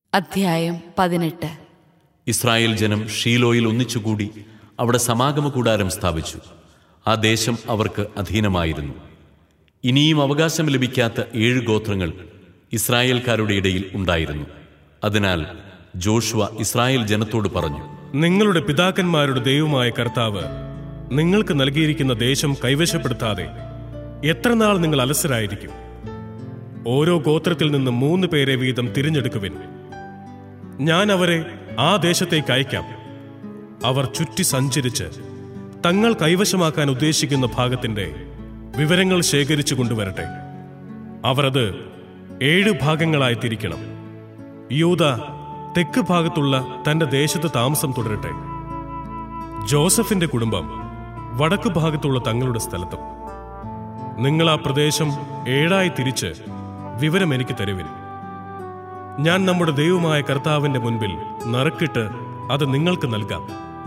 അധ്യായം പതിനെട്ട് ഇസ്രായേൽ ജനം ഷീലോയിൽ ഒന്നിച്ചുകൂടി അവിടെ സമാഗമ കൂടാരം സ്ഥാപിച്ചു ആ ദേശം അവർക്ക് അധീനമായിരുന്നു ഇനിയും അവകാശം ലഭിക്കാത്ത ഏഴ് ഗോത്രങ്ങൾ ഇസ്രായേൽക്കാരുടെ ഇടയിൽ ഉണ്ടായിരുന്നു അതിനാൽ ജോഷുവ ഇസ്രായേൽ ജനത്തോട് പറഞ്ഞു നിങ്ങളുടെ പിതാക്കന്മാരുടെ ദൈവമായ കർത്താവ് നിങ്ങൾക്ക് നൽകിയിരിക്കുന്ന ദേശം കൈവശപ്പെടുത്താതെ എത്ര നാൾ നിങ്ങൾ അലസരായിരിക്കും ഓരോ ഗോത്രത്തിൽ നിന്ന് മൂന്ന് പേരെ വീതം തിരഞ്ഞെടുക്കുവിൻ ഞാൻ അവരെ ആ ദേശത്തേക്ക് അയക്കാം അവർ ചുറ്റി സഞ്ചരിച്ച് തങ്ങൾ കൈവശമാക്കാൻ ഉദ്ദേശിക്കുന്ന ഭാഗത്തിന്റെ വിവരങ്ങൾ ശേഖരിച്ചു കൊണ്ടുവരട്ടെ അവർ അത് ഏഴ് ഭാഗങ്ങളായി തിരിക്കണം യൂത തെക്ക് ഭാഗത്തുള്ള തന്റെ ദേശത്ത് താമസം തുടരട്ടെ ജോസഫിന്റെ കുടുംബം വടക്ക് ഭാഗത്തുള്ള തങ്ങളുടെ സ്ഥലത്തും നിങ്ങൾ ആ പ്രദേശം ഏഴായി തിരിച്ച് വിവരം എനിക്ക് തരുവിൻ ഞാൻ നമ്മുടെ ദൈവമായ കർത്താവിന്റെ മുൻപിൽ നറുക്കിട്ട് അത് നിങ്ങൾക്ക് നൽകാം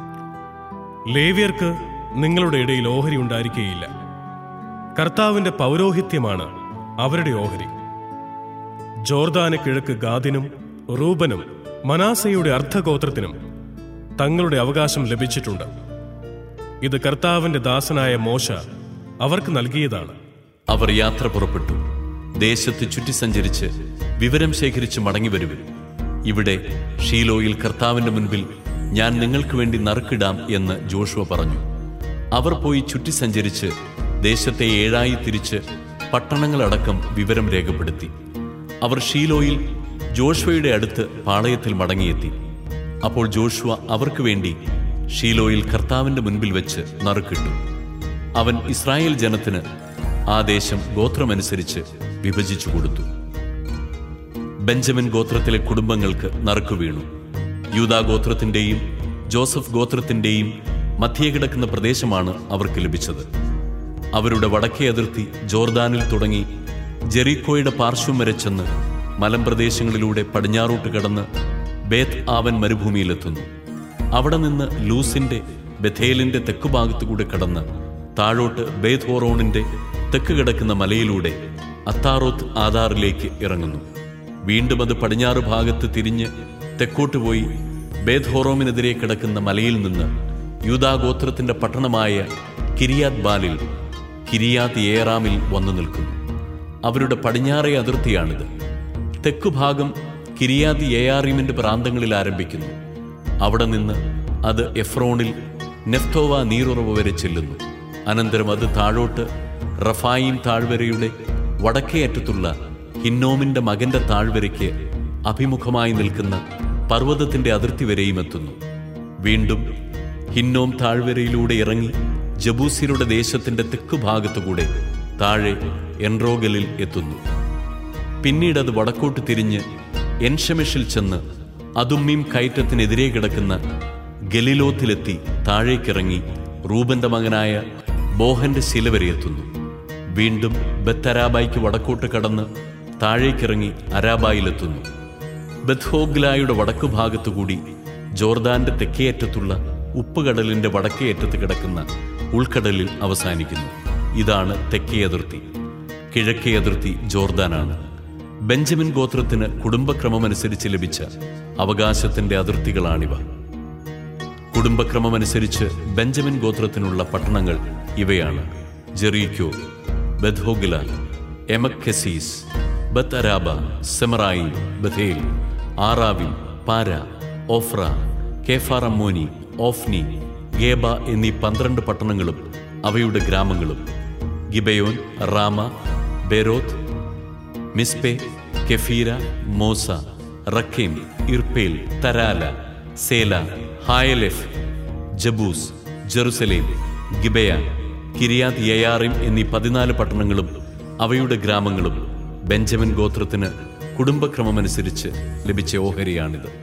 ലേവ്യർക്ക് നിങ്ങളുടെ ഇടയിൽ ഓഹരി ഉണ്ടായിരിക്കുകയില്ല കർത്താവിന്റെ പൗരോഹിത്യമാണ് അവരുടെ ഓഹരി ജോർദാന് കിഴക്ക് ഗാദിനും റൂബനും മനാസയുടെ അർദ്ധഗോത്രത്തിനും തങ്ങളുടെ അവകാശം ലഭിച്ചിട്ടുണ്ട് ഇത് കർത്താവിന്റെ ദാസനായ മോശ അവർക്ക് നൽകിയതാണ് അവർ യാത്ര പുറപ്പെട്ടു ദേശത്ത് ചുറ്റി സഞ്ചരിച്ച് വിവരം ശേഖരിച്ച് മടങ്ങി വരുവിൻ ഇവിടെ ഷീലോയിൽ കർത്താവിന്റെ മുൻപിൽ ഞാൻ നിങ്ങൾക്ക് വേണ്ടി നറുക്കിടാം എന്ന് ജോഷുവ പറഞ്ഞു അവർ പോയി ചുറ്റി സഞ്ചരിച്ച് ദേശത്തെ ഏഴായി തിരിച്ച് പട്ടണങ്ങളടക്കം വിവരം രേഖപ്പെടുത്തി അവർ ഷീലോയിൽ ജോഷുവയുടെ അടുത്ത് പാളയത്തിൽ മടങ്ങിയെത്തി അപ്പോൾ ജോഷുവ അവർക്ക് വേണ്ടി ഷീലോയിൽ കർത്താവിന്റെ മുൻപിൽ വെച്ച് നറുക്കിട്ടു അവൻ ഇസ്രായേൽ ജനത്തിന് ആ ദേശം ഗോത്രമനുസരിച്ച് വിഭജിച്ചു കൊടുത്തു ബെഞ്ചമിൻ ഗോത്രത്തിലെ കുടുംബങ്ങൾക്ക് നറുക്കു വീണു യൂദാ ഗോത്രത്തിന്റെയും ജോസഫ് ഗോത്രത്തിന്റെയും മധ്യേ കിടക്കുന്ന പ്രദേശമാണ് അവർക്ക് ലഭിച്ചത് അവരുടെ വടക്കേ അതിർത്തി ജോർദാനിൽ തുടങ്ങി ജെറീക്കോയുടെ പാർശ്വം വരെ ചെന്ന് മലമ്പ്രദേശങ്ങളിലൂടെ പടിഞ്ഞാറോട്ട് കടന്ന് ബേത്ത് ആവൻ മരുഭൂമിയിലെത്തുന്നു അവിടെ നിന്ന് ലൂസിന്റെ ബഥേലിന്റെ തെക്കുഭാഗത്തുകൂടെ കടന്ന് താഴോട്ട് ബേത് ഹോറോണിന്റെ തെക്ക് കിടക്കുന്ന മലയിലൂടെ അത്താറോത്ത് ആധാറിലേക്ക് ഇറങ്ങുന്നു വീണ്ടും അത് പടിഞ്ഞാറ് ഭാഗത്ത് തിരിഞ്ഞ് തെക്കോട്ട് പോയി ബേത് ഹോറോമിനെതിരെ കിടക്കുന്ന മലയിൽ നിന്ന് യൂദാഗോത്രത്തിന്റെ പട്ടണമായ കിരിയാത് ബാലിൽ കിരിയാത് ഏറാമിൽ വന്നു നിൽക്കുന്നു അവരുടെ പടിഞ്ഞാറേ അതിർത്തിയാണിത് തെക്കുഭാഗം കിരിയാതി ഏയാറിമിന്റെ പ്രാന്തങ്ങളിൽ ആരംഭിക്കുന്നു അവിടെ നിന്ന് അത് എഫ്രോണിൽ നെഫ്തോവ നീറുറവ് വരെ ചെല്ലുന്നു അനന്തരം അത് താഴോട്ട് റഫായിം താഴ്വരയുടെ വടക്കേ അറ്റത്തുള്ള ഹിന്നോമിന്റെ മകന്റെ താഴ്വരയ്ക്ക് അഭിമുഖമായി നിൽക്കുന്ന പർവ്വതത്തിന്റെ അതിർത്തി വരെയും എത്തുന്നു വീണ്ടും ഹിന്നോം താഴ്വരയിലൂടെ ഇറങ്ങി ജബൂസിയുടെ ദേശത്തിന്റെ തെക്കുഭാഗത്തുകൂടെ താഴെ എൻറോഗലിൽ എത്തുന്നു പിന്നീട് അത് വടക്കോട്ട് തിരിഞ്ഞ് എൻഷമെഷിൽ ചെന്ന് അതുമ്മീം കയറ്റത്തിനെതിരെ കിടക്കുന്ന ഗലിലോത്തിലെത്തി താഴേക്കിറങ്ങി റൂബന്റെ മകനായ ബോഹന്റെ ശില വരെ എത്തുന്നു വീണ്ടും ബത്തരാബായിക്ക് വടക്കോട്ട് കടന്ന് താഴേക്കിറങ്ങി അരാബായിലെത്തുന്നു ബത്ഹോഗ്ലായുടെ വടക്കു ഭാഗത്തുകൂടി ജോർദാന്റെ തെക്കേയറ്റത്തുള്ള ഉപ്പുകടലിന്റെ വടക്കേ അറ്റത്ത് കിടക്കുന്ന ഉൾക്കടലിൽ അവസാനിക്കുന്നു ഇതാണ് തെക്കേ അതിർത്തി കിഴക്കേ അതിർത്തി ജോർദാനാണ് ബെഞ്ചമിൻ ഗോത്രത്തിന് കുടുംബക്രമമനുസരിച്ച് ലഭിച്ച അവകാശത്തിന്റെ അതിർത്തികളാണിവ കുടുംബക്രമമനുസരിച്ച് ബെഞ്ചമിൻ ഗോത്രത്തിനുള്ള പട്ടണങ്ങൾ ഇവയാണ് ജെറീക്കോ ബദ്ഹോഗില എമക്കസീസ് ബത്ത് അരാബ സെമറായി ബഥേൽ ആറാവിൽ പാര ഓഫ്ര കേഫാറമ്മോനി ഓഫ്നി ഗേബ എന്നീ പന്ത്രണ്ട് പട്ടണങ്ങളും അവയുടെ ഗ്രാമങ്ങളും Gibeon Ramah Beeroth Mizpeh Chephirah Mozah Rekem Irpeel Taralah Zelah Haeleph Jebus Jerusalem Gibeah Kiriath Jearim എന്നീ പതിനാല് പട്ടണങ്ങളും അവയുടെ ഗ്രാമങ്ങളും ബെഞ്ചമിൻ ഗോത്രത്തിന് കുടുംബക്രമമനുസരിച്ച് ലഭിച്ച ഓഹരിയാണിത്